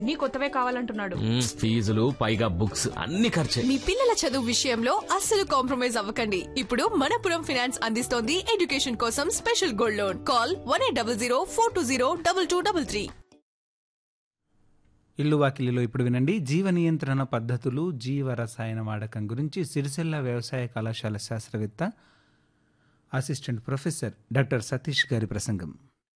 నీ కొత్తవే కావాలంటున్నాడు మ్మ్, ఫీజులు పైగా బుక్స్ అన్ని ఖర్చే మీ పిల్లల చదువు విషయంలో అస్సలు కాంప్రమైజ్ అవ్వకండి ఇప్పుడు మనపురం ఫైనాన్స్ అందిస్తోంది ఎడ్యుకేషన్ కోసం special gold loan call one eight double zero four two zero double two double three ఇల్లు వాకిలిలో ఇప్పుడు వినండి జీవ నియంత్రణ పద్ధతులు జీవ రసాయన వాడకం గురించి సిరిసిల్ల వ్యవసాయ కళాశాల శాస్త్రవేత్త అసిస్టెంట్ ప్రొఫెసర్ డాక్టర్ సతీష్ గారి ప్రసంగం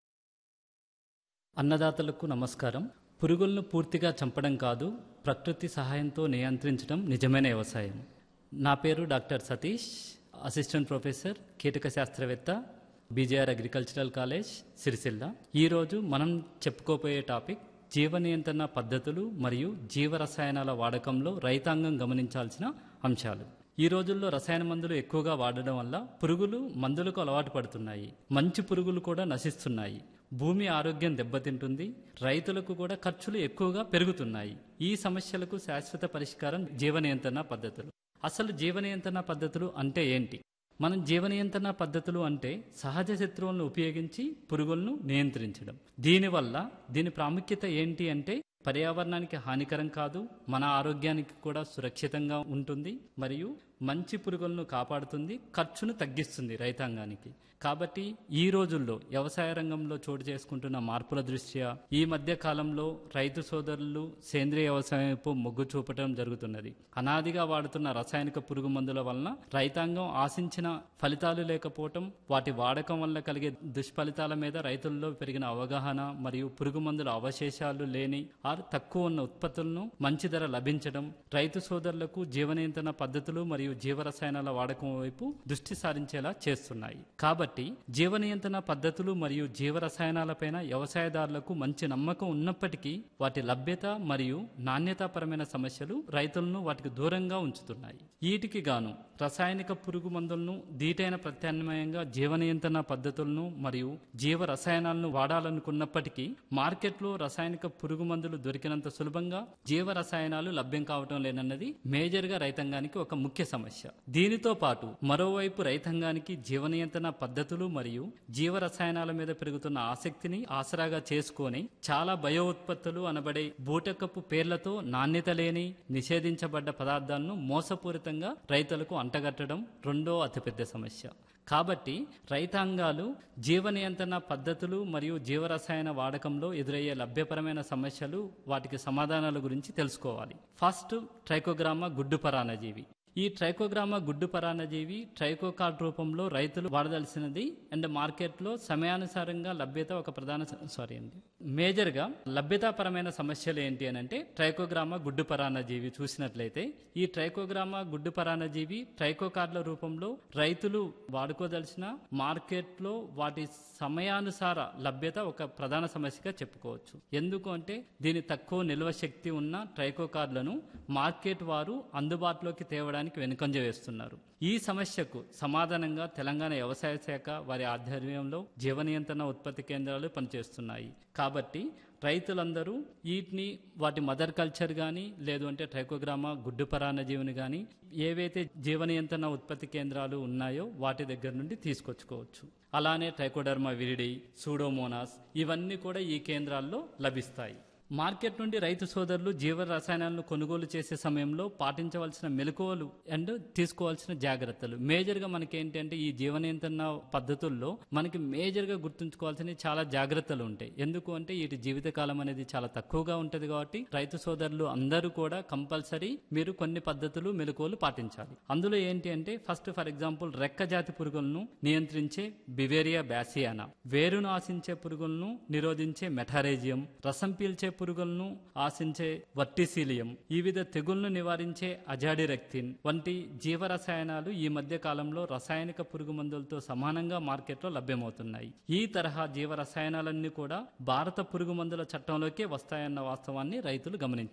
అన్నదాతలకు నమస్కారం పురుగులను పూర్తిగా చంపడం కాదు ప్రకృతి సహాయంతో నియంత్రించడం నిజమైన వ్యవసాయం నా పేరు డాక్టర్ సతీష్ అసిస్టెంట్ ప్రొఫెసర్ కీటక శాస్త్రవేత్త బీజేఆర్ అగ్రికల్చరల్ కాలేజ్ సిరిసిల్ల ఈరోజు మనం చెప్పుకోబోయే టాపిక్ జీవ నియంత్రణ పద్ధతులు మరియు జీవ రసాయనాల వాడకంలో రైతాంగం గమనించాల్సిన అంశాలు ఈ రోజుల్లో రసాయన మందులు ఎక్కువగా వాడడం వల్ల పురుగులు మందులకు అలవాటు పడుతున్నాయి మంచి పురుగులు కూడా నశిస్తున్నాయి భూమి ఆరోగ్యం దెబ్బతింటుంది రైతులకు కూడా ఖర్చులు ఎక్కువగా పెరుగుతున్నాయి ఈ సమస్యలకు శాశ్వత పరిష్కారం జీవ నియంత్రణ పద్ధతులు అసలు జీవ నియంత్రణ పద్ధతులు అంటే ఏంటి మనం జీవ నియంత్రణ పద్ధతులు అంటే సహజ శత్రువులను ఉపయోగించి పురుగులను నియంత్రించడం దీనివల్ల దీని ప్రాముఖ్యత ఏంటి అంటే పర్యావరణానికి హానికరం కాదు మన ఆరోగ్యానికి కూడా సురక్షితంగా ఉంటుంది మరియు మంచి పురుగులను కాపాడుతుంది ఖర్చును తగ్గిస్తుంది రైతాంగానికి కాబట్టి ఈ రోజుల్లో వ్యవసాయ రంగంలో చోటు చేసుకుంటున్న మార్పుల దృష్ట్యా ఈ మధ్య కాలంలో రైతు సోదరులు సేంద్రియ వ్యవసాయం వైపు మొగ్గు చూపటం జరుగుతున్నది అనాదిగా వాడుతున్న రసాయనిక పురుగు మందుల వలన రైతాంగం ఆశించిన ఫలితాలు లేకపోవటం వాటి వాడకం వల్ల కలిగే దుష్ఫలితాల మీద రైతుల్లో పెరిగిన అవగాహన మరియు పురుగు మందుల అవశేషాలు లేని ఆర్ తక్కువ ఉన్న ఉత్పత్తులను మంచి ధర లభించడం రైతు సోదరులకు జీవ నియంత్రణ పద్ధతులు మరియు జీవ రసాయనాల వాడకం వైపు దృష్టి సారించేలా చేస్తున్నాయి కాబట్టి జీవ నియంత్రణ పద్ధతులు మరియు జీవ రసాయనాలపైన వ్యవసాయదారులకు మంచి నమ్మకం ఉన్నప్పటికీ వాటి లభ్యత మరియు నాణ్యతాపరమైన సమస్యలు రైతులను వాటికి దూరంగా ఉంచుతున్నాయి వీటికి గాను రసాయనిక పురుగు మందులను దీటైన ప్రత్యామ్నాయంగా జీవ నియంత్రణ పద్ధతులను మరియు జీవ రసాయనాలను వాడాలనుకున్నప్పటికీ మార్కెట్లో రసాయనిక పురుగు మందులు దొరికినంత సులభంగా జీవ రసాయనాలు లభ్యం కావటం లేనన్నది మేజర్గా రైతాంగానికి ఒక ముఖ్య సమస్య దీనితో పాటు మరోవైపు రైతాంగానికి జీవ నియంత్రణ పద్ధతులు మరియు జీవ రసాయనాల మీద పెరుగుతున్న ఆసక్తిని ఆసరాగా చేసుకొని చాలా బయో ఉత్పత్తులు అనబడే బూటకపు పేర్లతో నాణ్యత లేని నిషేధించబడ్డ పదార్థాలను మోసపూరితంగా రైతులకు అంటగట్టడం రెండో అతిపెద్ద సమస్య కాబట్టి రైతాంగాలు జీవ నియంత్రణ పద్ధతులు మరియు జీవరసాయన వాడకంలో ఎదురయ్యే లభ్యపరమైన సమస్యలు వాటికి సమాధానాల గురించి తెలుసుకోవాలి ఫస్ట్ ట్రైకోగ్రామా గుడ్డు పరాన్నజీవి ఈ ట్రైకోగ్రామా గుడ్డు పరాన్నజీవి ట్రైకోకార్డ్ రూపంలో రైతులు వాడదలసినది అండ్ మార్కెట్లో సమయానుసారంగా లభ్యత ఒక ప్రధాన స- సారీ అండి మేజర్గా లభ్యతాపరమైన సమస్యలు ఏంటి అని అంటే ట్రైకోగ్రామా గుడ్డు పరాన్నజీవి చూసినట్లయితే ఈ ట్రైకోగ్రామా గుడ్డు పరాన్నజీవి ట్రైకోకార్డుల రూపంలో రైతులు వాడుకోదలిచిన మార్కెట్లో వాటి సమయానుసార లభ్యత ఒక ప్రధాన సమస్యగా చెప్పుకోవచ్చు ఎందుకు అంటే దీని తక్కువ నిల్వ శక్తి ఉన్న ట్రైకోకార్డులను మార్కెట్ వారు అందుబాటులోకి తేవడానికి వెనుకంజ వేస్తున్నారు ఈ సమస్యకు సమాధానంగా తెలంగాణ వ్యవసాయ శాఖ వారి ఆధ్వర్యంలో జీవ నియంత్రణ ఉత్పత్తి కేంద్రాలు పనిచేస్తున్నాయి కాబట్టి రైతులందరూ వీటిని వాటి మదర్ కల్చర్ కానీ లేదు అంటే ట్రైకోగ్రామా గుడ్డు పరాన్నజీవిని కానీ ఏవైతే జీవ నియంత్రణ ఉత్పత్తి కేంద్రాలు ఉన్నాయో వాటి దగ్గర నుండి తీసుకొచ్చుకోవచ్చు అలానే ట్రైకోడర్మా విరిడి సూడోమోనాస్ ఇవన్నీ కూడా ఈ కేంద్రాల్లో లభిస్తాయి మార్కెట్ నుండి రైతు సోదరులు జీవ రసాయనాలను కొనుగోలు చేసే సమయంలో పాటించవలసిన మెలకువలు అండ్ తీసుకోవాల్సిన జాగ్రత్తలు మేజర్గా మనకి ఏంటంటే ఈ జీవ నియంత్రణ పద్ధతుల్లో మనకి మేజర్గా గుర్తుంచుకోవాల్సిన చాలా జాగ్రత్తలు ఉంటాయి ఎందుకు అంటే వీటి జీవితకాలం అనేది చాలా తక్కువగా ఉంటుంది కాబట్టి రైతు సోదరులు అందరూ కూడా కంపల్సరీ మీరు కొన్ని పద్ధతులు మెలకువలు పాటించాలి అందులో ఏంటి అంటే ఫస్ట్ ఫర్ ఎగ్జాంపుల్ రెక్క జాతి పురుగులను నియంత్రించే బివేరియా బ్యాసియానా వేరును ఆశించే పురుగులను నిరోధించే మెటారేజియం రసం పీల్చే పురుగులను ఆశించే వర్టిసీలియం వివిధ తెగుళ్లను నివారించే అజాడిరెక్తిన్ వంటి జీవరసాయనాలు ఈ మధ్య కాలంలో రసాయనిక పురుగు మందులతో సమానంగా మార్కెట్లో లభ్యమవుతున్నాయి ఈ తరహా జీవ రసాయనాలన్నీ కూడా భారత పురుగు మందుల చట్టంలోకే వస్తాయన్న వాస్తవాన్ని రైతులు గమనించాలి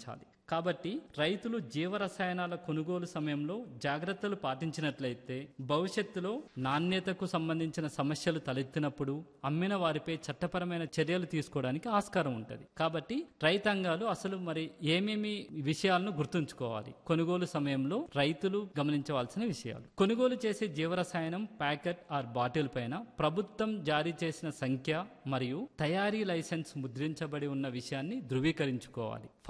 కాబట్టి రైతులు జీవరసాయనాల కొనుగోలు సమయంలో జాగ్రత్తలు పాటించినట్లయితే భవిష్యత్తులో నాణ్యతకు సంబంధించిన సమస్యలు తలెత్తినప్పుడు అమ్మిన వారిపై చట్టపరమైన చర్యలు తీసుకోవడానికి ఆస్కారం ఉంటుంది కాబట్టి రైతాంగాలు అసలు మరి ఏమేమి విషయాలను గుర్తుంచుకోవాలి కొనుగోలు సమయంలో రైతులు గమనించవలసిన విషయాలు కొనుగోలు చేసే జీవరసాయనం ప్యాకెట్ ఆర్ బాటిల్ పైన ప్రభుత్వం జారీ చేసిన సంఖ్య మరియు తయారీ లైసెన్స్ ముద్రించబడి ఉన్న విషయాన్ని ధృవీకరించుకోవాలి